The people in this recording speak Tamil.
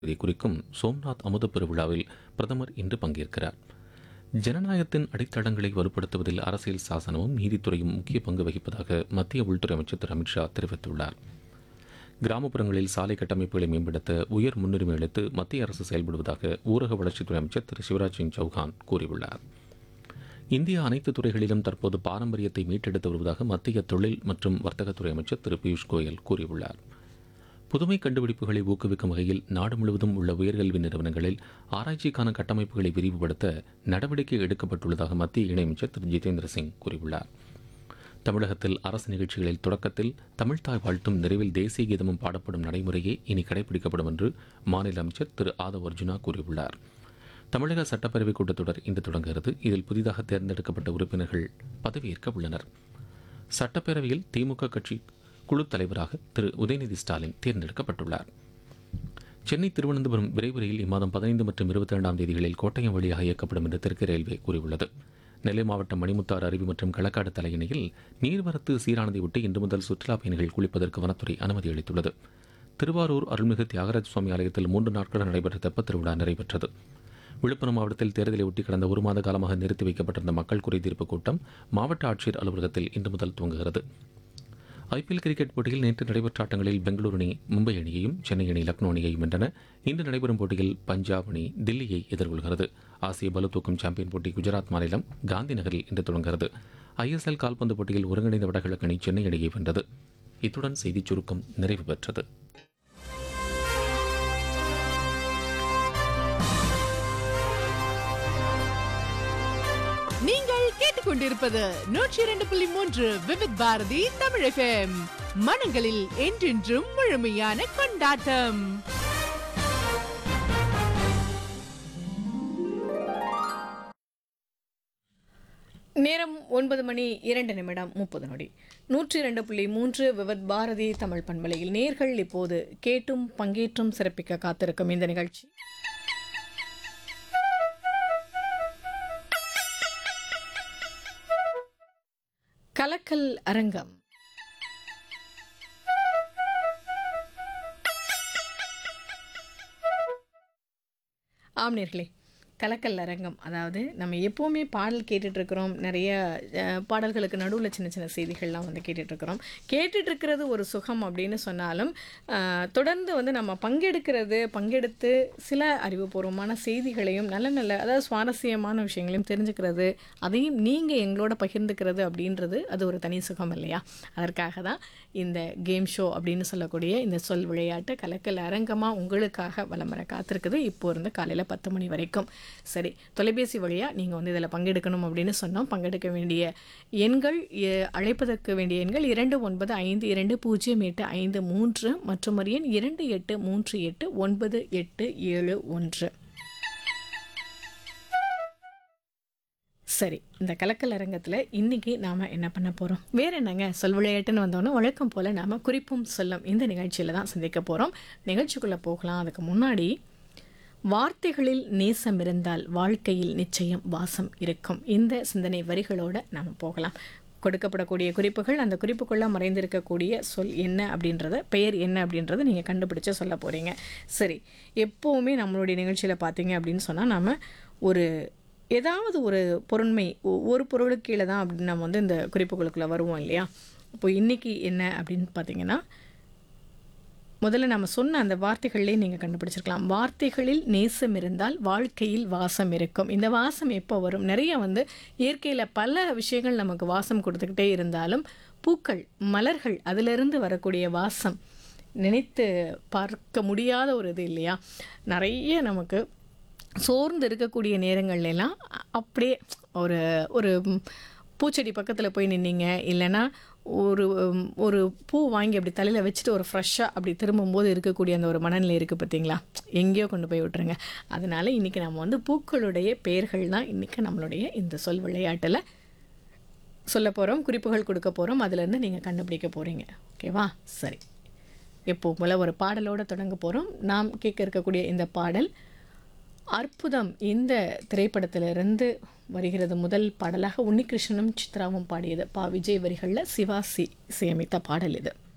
இதை குறிக்கும் சோம்நாத் அமுத பெருவிழாவில் பிரதமர் இன்று பங்கேற்கிறார் ஜனநாயகத்தின் அடித்தளங்களை வலுப்படுத்துவதில் அரசியல் சாசனமும் நீதித்துறையும் முக்கிய பங்கு வகிப்பதாக மத்திய உள்துறை அமைச்சர் திரு அமித்ஷா தெரிவித்துள்ளார் கிராமப்புறங்களில் சாலை கட்டமைப்புகளை மேம்படுத்த உயர் முன்னுரிமை அளித்து மத்திய அரசு செயல்படுவதாக ஊரக வளர்ச்சித்துறை அமைச்சர் திரு சிவராஜ் சிங் சௌஹான் கூறியுள்ளார் இந்தியா அனைத்து துறைகளிலும் தற்போது பாரம்பரியத்தை மீட்டெடுத்து வருவதாக மத்திய தொழில் மற்றும் வர்த்தகத்துறை அமைச்சர் திரு பியூஷ் கோயல் கூறியுள்ளார் புதுமை கண்டுபிடிப்புகளை ஊக்குவிக்கும் வகையில் நாடு முழுவதும் உள்ள உயர்கல்வி நிறுவனங்களில் ஆராய்ச்சிக்கான கட்டமைப்புகளை விரிவுபடுத்த நடவடிக்கை எடுக்கப்பட்டுள்ளதாக மத்திய இணையமைச்சர் திரு ஜிதேந்திர சிங் கூறியுள்ளார் தமிழகத்தில் அரசு நிகழ்ச்சிகளில் தொடக்கத்தில் தமிழ்தாய் வாழ்த்தும் நிறைவில் தேசிய கீதமும் பாடப்படும் நடைமுறையே இனி கடைபிடிக்கப்படும் என்று மாநில அமைச்சர் திரு ஆதவ் அர்ஜுனா கூறியுள்ளார் தமிழக சட்டப்பேரவைக் கூட்டத்தொடர் இன்று தொடங்குகிறது இதில் புதிதாக தேர்ந்தெடுக்கப்பட்ட உறுப்பினர்கள் பதவியேற்க உள்ளனர் சட்டப்பேரவையில் திமுக கட்சி குழு தலைவராக திரு உதயநிதி ஸ்டாலின் தேர்ந்தெடுக்கப்பட்டுள்ளார் சென்னை திருவனந்தபுரம் விரைவு ரயில் இம்மாதம் பதினைந்து மற்றும் இருபத்தி இரண்டாம் தேதிகளில் கோட்டயம் வழியாக இயக்கப்படும் என்று தெற்கு ரயில்வே கூறியுள்ளது நெல்லை மாவட்டம் மணிமுத்தாறு அருவி மற்றும் களக்காடு தலையணையில் நீர்வரத்து சீரானதை ஒட்டி இன்று முதல் சுற்றுலாப் பயணிகள் குளிப்பதற்கு வனத்துறை அனுமதி அளித்துள்ளது திருவாரூர் அருள்மிகு தியாகராஜ சுவாமி ஆலயத்தில் மூன்று நாட்கள் நடைபெற்ற தெப்பத் திருவிழா நிறைவேற்றது விழுப்புரம் மாவட்டத்தில் தேர்தலை ஒட்டி கடந்த ஒரு மாத காலமாக நிறுத்தி வைக்கப்பட்டிருந்த மக்கள் குறைதீர்ப்பு கூட்டம் மாவட்ட ஆட்சியர் அலுவலகத்தில் இன்று முதல் துவங்குகிறது ஐபிஎல் கிரிக்கெட் போட்டியில் நேற்று நடைபெற்ற ஆட்டங்களில் பெங்களூரு அணி மும்பை அணியையும் சென்னை அணி லக்னோ அணியையும் வென்றன இன்று நடைபெறும் போட்டியில் பஞ்சாப் அணி தில்லியை எதிர்கொள்கிறது ஆசிய பளுதூக்கும் சாம்பியன் போட்டி குஜராத் மாநிலம் காந்தி நகரில் இன்று தொடங்குகிறது ஐஎஸ்எல் கால்பந்து போட்டியில் ஒருங்கிணைந்த வடகிழக்கு அணி சென்னை அணியை வென்றது இத்துடன் செய்திச் சுருக்கம் நிறைவு பெற்றது நீங்கள் கேட்டுக்கொண்டிருப்பது நூற்றி இரண்டு புள்ளி மூன்று விவித் பாரதி தமிழ் எஃப்எம் மனங்களில் என்றென்றும் முழுமையான கொண்டாட்டம் நேரம் ஒன்பது மணி இரண்டு நிமிடம் முப்பது நொடி நூற்றி இரண்டு புள்ளி மூன்று விவத் பாரதி தமிழ் பண்பலையில் நேர்கள் இப்போது கேட்டும் பங்கேற்றும் சிறப்பிக்க காத்திருக்கும் இந்த நிகழ்ச்சி கலக்கல் அரங்கம் ஆம் நேர்களே கலக்கல் அரங்கம் அதாவது நம்ம எப்போவுமே பாடல் கேட்டுட்ருக்குறோம் நிறைய அஹ், பாடல்களுக்கு நடுவில் சின்ன சின்ன செய்திகள்லாம் வந்து கேட்டுட்ருக்குறோம் கேட்டுட்ருக்கிறது ஒரு சுகம் அப்படின்னு சொன்னாலும் அஹ், தொடர்ந்து வந்து நம்ம பங்கெடுக்கிறது பங்கெடுத்து சில அறிவுபூர்வமான செய்திகளையும் நல்ல நல்ல அதாவது சுவாரஸ்யமான விஷயங்களையும் தெரிஞ்சுக்கிறது அதையும் நீங்கள் எங்களோட பகிர்ந்துக்கிறது அப்படின்றது அது ஒரு தனி சுகம் இல்லையா அதற்காக தான் இந்த கேம் ஷோ அப்படின்னு சொல்லக்கூடிய இந்த சொல் விளையாட்டு கலக்கல் அரங்கமாக உங்களுக்காக வலம் வர காத்திருக்குது இப்போ இருந்து காலையில் பத்து மணி வரைக்கும் சரி தொலைபேசி வழியாக நீங்கள் வந்து இதில் பங்கெடுக்கணும் அப்படின்னு சொன்னோம் பங்கெடுக்க வேண்டிய எண்கள் எ- அழைப்பதற்கு வேண்டிய எண்கள் இரண்டு ஒன்பது ஐந்து இரண்டு பூஜ்ஜியம் எட்டு ஐந்து மூன்று மற்றும் ஒரு எண் இரண்டு எட்டு மூன்று எட்டு ஒன்பது எட்டு ஏழு ஒன்று சரி இந்த கலக்கல் அரங்கத்தில் இன்றைக்கி நாம் என்ன பண்ண போகிறோம் வேறு என்னங்க சொல் விளையாட்டுன்னு வந்தோன்னே வழக்கம் போல் நாம் குறிப்பும் சொல்லும் இந்த நிகழ்ச்சியில் தான் சந்திக்க போகிறோம் நிகழ்ச்சிக்குள்ளே போகலாம் அதுக்கு முன்னாடி வார்த்தைகளில் நேசம் இருந்தால் வாழ்க்கையில் நிச்சயம் வாசம் இருக்கும் இந்த சிந்தனை வரிகளோடு நாம் போகலாம் கொடுக்கப்படக்கூடிய குறிப்புகள் அந்த குறிப்புக்குள்ளே மறைந்திருக்கக்கூடிய சொல் என்ன அப்படின்றத பெயர் என்ன அப்படின்றத நீங்கள் கண்டுபிடிச்சு சொல்ல போகிறீங்க சரி எப்போவுமே நம்மளுடைய நிகழ்ச்சியில் பார்த்தீங்க அப்படின்னு சொன்னால் நாம் ஒரு ஏதாவது ஒரு பொருண்மை ஒ- ஒரு பொருளுக்கு கீழே தான் அப்படின்னு நம்ம வந்து இந்த குறிப்புகளுக்குள்ளே வருவோம் இல்லையா இப்போ இன்றைக்கி என்ன அப்படின்னு பார்த்தீங்கன்னா முதல்ல நம்ம சொன்ன அந்த வார்த்தைகள்லேயே நீங்கள் கண்டுபிடிச்சிருக்கலாம் வார்த்தைகளில் நேசம் இருந்தால் வாழ்க்கையில் வாசம் இருக்கும் இந்த வாசம் எப்போ வரும் நிறைய வந்து இயற்கையில் பல விஷயங்கள் நமக்கு வாசம் கொடுத்துக்கிட்டே இருந்தாலும் பூக்கள் மலர்கள் அதிலிருந்து வரக்கூடிய வாசம் நினைத்து பார்க்க முடியாத ஒரு இது இல்லையா நிறைய நமக்கு சோர்ந்து இருக்கக்கூடிய நேரங்கள்ல எல்லாம் அ- அப்படியே ஒரு ஒரு ம், பூச்செடி பக்கத்தில் போய் நின்னீங்க இல்லைன்னா ஒரு ம், ஒரு பூ வாங்கி அப்படி தலையில் வச்சுட்டு ஒரு ஃப்ரெஷ்ஷாக அப்படி திரும்பும்போது இருக்கக்கூடிய அந்த ஒரு மனநிலை இருக்குது பார்த்தீங்களா எங்கேயோ கொண்டு போய் விட்டுருங்க அதனால இன்றைக்கி நம்ம வந்து பூக்களுடைய பெயர்கள் தான் இன்றைக்கி நம்மளுடைய இந்த சொல் விளையாட்டில் சொல்ல போகிறோம் குறிப்புகள் கொடுக்க போகிறோம் அதுலேருந்து நீங்கள் கண்டுபிடிக்க போகிறீங்க ஓகேவா சரி எப்போ போல் ஒரு பாடலோடு தொடங்க போகிறோம் நாம் கேட்க இருக்கக்கூடிய இந்த பாடல் அற்புதம் இந்த திரைப்படத்திலிருந்து வருகிறது முதல் பாடலாக உன்னிகிருஷ்ணனும் சித்ராவும் பாடியது பா விஜய் வரிகளில் சிவாசி இசையமைத்த பாடல் இது